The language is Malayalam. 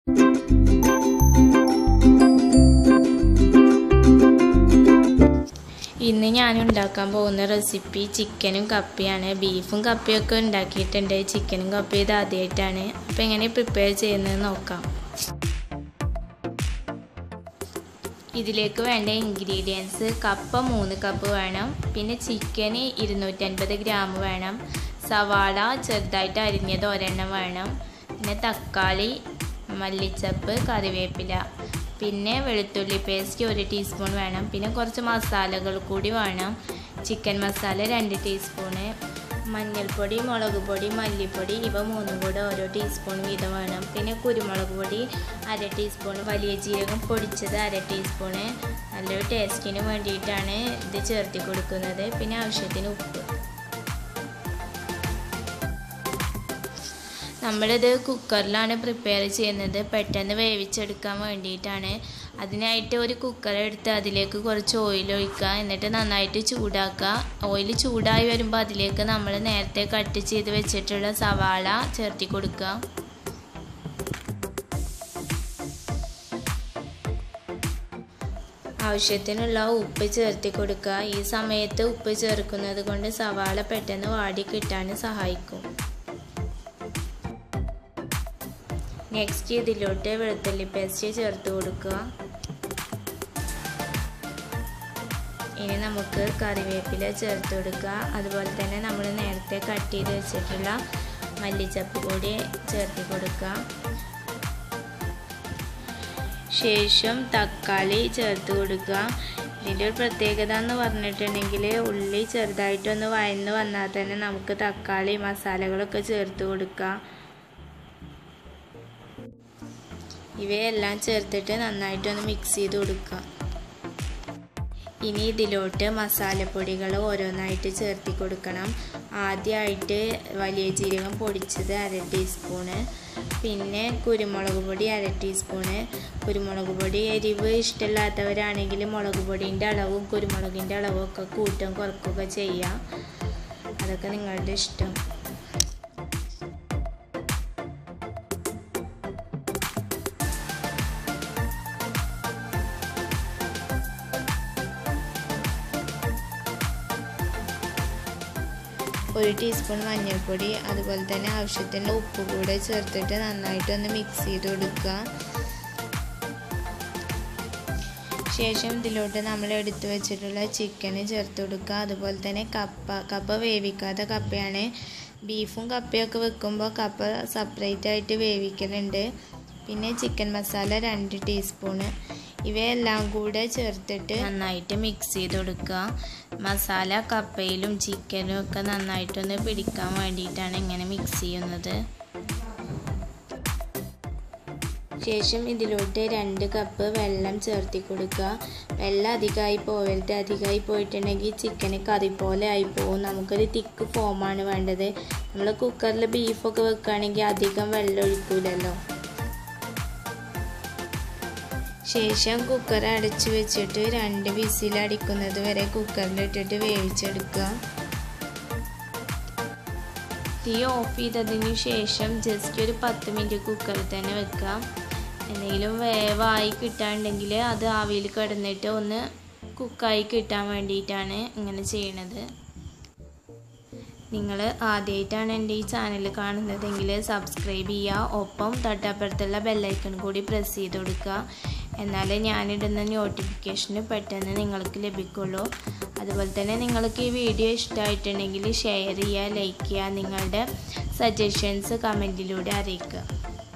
ഇന്ന് ഞാൻ ഉണ്ടാക്കാൻ പോകുന്ന റെസിപ്പി ചിക്കനും കപ്പയാണ് ബീഫും കപ്പയൊക്കെ ഉണ്ടാക്കിയിട്ടുണ്ട് ചിക്കനും കപ്പയും ഇത് ആദ്യമായിട്ടാണ് അപ്പോൾ എങ്ങനെ പ്രിപ്പയർ ചെയ്യുന്നത് നോക്കാം ഇതിലേക്ക് വേണ്ട ഇൻഗ്രീഡിയൻസ് കപ്പ മൂന്ന് കപ്പ് വേണം പിന്നെ ചിക്കന് ഇരുന്നൂറ്റൻപത് ഗ്രാം വേണം സവാള ചെറുതായിട്ട് അരിഞ്ഞത് ഒരെണ്ണം വേണം പിന്നെ തക്കാളി മല്ലിച്ചപ്പ് കറിവേപ്പില പിന്നെ വെളുത്തുള്ളി പേസ്റ്റ് ഒരു ടീസ്പൂൺ വേണം പിന്നെ കുറച്ച് മസാലകൾ കൂടി വേണം ചിക്കൻ മസാല രണ്ട് ടീസ്പൂണ് മഞ്ഞൾപ്പൊടി മുളക് പൊടി മല്ലിപ്പൊടി ഇവ മൂന്നും കൂടെ ഓരോ ടീസ്പൂൺ വീതം വേണം പിന്നെ കുരുമുളക് പൊടി അര ടീസ്പൂൺ വലിയ ജീരകം പൊടിച്ചത് അര ടീസ്പൂണ് നല്ലൊരു ടേസ്റ്റിന് വേണ്ടിയിട്ടാണ് ഇത് ചേർത്തി കൊടുക്കുന്നത് പിന്നെ ആവശ്യത്തിന് ഉപ്പ് നമ്മളിത് കുക്കറിലാണ് പ്രിപ്പയർ ചെയ്യുന്നത് പെട്ടെന്ന് വേവിച്ചെടുക്കാൻ വേണ്ടിയിട്ടാണ് അതിനായിട്ട് ഒരു കുക്കർ എടുത്ത് അതിലേക്ക് കുറച്ച് ഓയിൽ ഒഴിക്കുക എന്നിട്ട് നന്നായിട്ട് ചൂടാക്കുക ഓയിൽ ചൂടായി വരുമ്പോൾ അതിലേക്ക് നമ്മൾ നേരത്തെ കട്ട് ചെയ്ത് വെച്ചിട്ടുള്ള സവാള ചേർത്തി കൊടുക്കുക ആവശ്യത്തിനുള്ള ഉപ്പ് ചേർത്തി കൊടുക്കുക ഈ സമയത്ത് ഉപ്പ് ചേർക്കുന്നത് കൊണ്ട് സവാള പെട്ടെന്ന് വാടി കിട്ടാൻ സഹായിക്കും നെക്സ്റ്റ് ഇതിലോട്ട് വെളുത്തുള്ളി പേസ്റ്റ് ചേർത്ത് കൊടുക്കുക ഇനി നമുക്ക് കറിവേപ്പില ചേർത്ത് കൊടുക്കുക അതുപോലെ തന്നെ നമ്മൾ നേരത്തെ കട്ട് ചെയ്ത് വെച്ചിട്ടുള്ള മല്ലിച്ചപ്പ് കൂടി ചേർത്ത് കൊടുക്കുക ശേഷം തക്കാളി ചേർത്ത് കൊടുക്കുക ഇതിൻ്റെ ഒരു പ്രത്യേകത എന്ന് പറഞ്ഞിട്ടുണ്ടെങ്കിൽ ഉള്ളി ചെറുതായിട്ടൊന്ന് വയന്ന് വന്നാൽ തന്നെ നമുക്ക് തക്കാളി മസാലകളൊക്കെ ചേർത്ത് കൊടുക്കുക ഇവയെല്ലാം ചേർത്തിട്ട് നന്നായിട്ടൊന്ന് മിക്സ് ചെയ്ത് കൊടുക്കുക ഇനി ഇതിലോട്ട് മസാലപ്പൊടികൾ ഓരോന്നായിട്ട് ചേർത്തി കൊടുക്കണം ആദ്യമായിട്ട് വലിയ ജീരകം പൊടിച്ചത് അര ടീസ്പൂണ് പിന്നെ കുരുമുളക് പൊടി അര ടീസ്പൂണ് കുരുമുളക് പൊടി എരിവ് ഇഷ്ടമില്ലാത്തവരാണെങ്കിൽ മുളക് പൊടിൻ്റെ അളവും കുരുമുളകിൻ്റെ അളവും ഒക്കെ കൂട്ടും കുറക്കുകയൊക്കെ ചെയ്യാം അതൊക്കെ നിങ്ങളുടെ ഇഷ്ടം ഒരു ടീസ്പൂൺ മഞ്ഞൾപ്പൊടി അതുപോലെ തന്നെ ആവശ്യത്തിന് ഉപ്പ് കൂടെ ചേർത്തിട്ട് നന്നായിട്ടൊന്ന് മിക്സ് ചെയ്ത് കൊടുക്കുക ശേഷം ഇതിലോട്ട് നമ്മൾ എടുത്തു വെച്ചിട്ടുള്ള ചിക്കന് ചേർത്ത് കൊടുക്കുക അതുപോലെ തന്നെ കപ്പ കപ്പ വേവിക്കാത്ത കപ്പയാണ് ബീഫും കപ്പയൊക്കെ വെക്കുമ്പോൾ കപ്പ സെപ്പറേറ്റ് ആയിട്ട് വേവിക്കലുണ്ട് പിന്നെ ചിക്കൻ മസാല രണ്ട് ടീസ്പൂണ് ഇവയെല്ലാം കൂടെ ചേർത്തിട്ട് നന്നായിട്ട് മിക്സ് ചെയ്ത് കൊടുക്കുക മസാല കപ്പയിലും ചിക്കനും ഒക്കെ നന്നായിട്ടൊന്ന് പിടിക്കാൻ വേണ്ടിയിട്ടാണ് ഇങ്ങനെ മിക്സ് ചെയ്യുന്നത് ശേഷം ഇതിലോട്ട് രണ്ട് കപ്പ് വെള്ളം ചേർത്തി കൊടുക്കുക വെള്ളം അധികമായി പോവരുത് അധികമായി പോയിട്ടുണ്ടെങ്കിൽ ചിക്കന് കറി പോലെ ആയി പോകും നമുക്കൊരു തിക്ക് ഫോമാണ് വേണ്ടത് നമ്മൾ കുക്കറിൽ ബീഫൊക്കെ വെക്കുകയാണെങ്കിൽ അധികം വെള്ളം ഒഴിക്കൂലല്ലോ ശേഷം കുക്കർ അടച്ചു വെച്ചിട്ട് രണ്ട് വിസിൽ അടിക്കുന്നത് വരെ കുക്കറിലിട്ടിട്ട് വേവിച്ചെടുക്കുക തീ ഓഫ് ചെയ്തതിന് ശേഷം ജസ്റ്റ് ഒരു പത്ത് മിനിറ്റ് കുക്കറിൽ തന്നെ വെക്കുക എന്തെങ്കിലും വേവായി കിട്ടാണ്ടെങ്കിൽ അത് ആവിയിൽ കിടന്നിട്ട് ഒന്ന് കുക്കായി കിട്ടാൻ വേണ്ടിയിട്ടാണ് ഇങ്ങനെ ചെയ്യണത് നിങ്ങൾ ആദ്യമായിട്ടാണ് എൻ്റെ ഈ ചാനൽ കാണുന്നതെങ്കിൽ സബ്സ്ക്രൈബ് ചെയ്യുക ഒപ്പം തൊട്ടപ്പുറത്തുള്ള ബെല്ലൈക്കൺ കൂടി പ്രസ് ചെയ്ത് കൊടുക്കുക എന്നാലേ ഞാനിടുന്ന നോട്ടിഫിക്കേഷന് പെട്ടെന്ന് നിങ്ങൾക്ക് ലഭിക്കുള്ളൂ അതുപോലെ തന്നെ നിങ്ങൾക്ക് ഈ വീഡിയോ ഇഷ്ടമായിട്ടുണ്ടെങ്കിൽ ഷെയർ ചെയ്യുക ലൈക്ക് ചെയ്യുക നിങ്ങളുടെ സജഷൻസ് കമൻറ്റിലൂടെ അറിയിക്കുക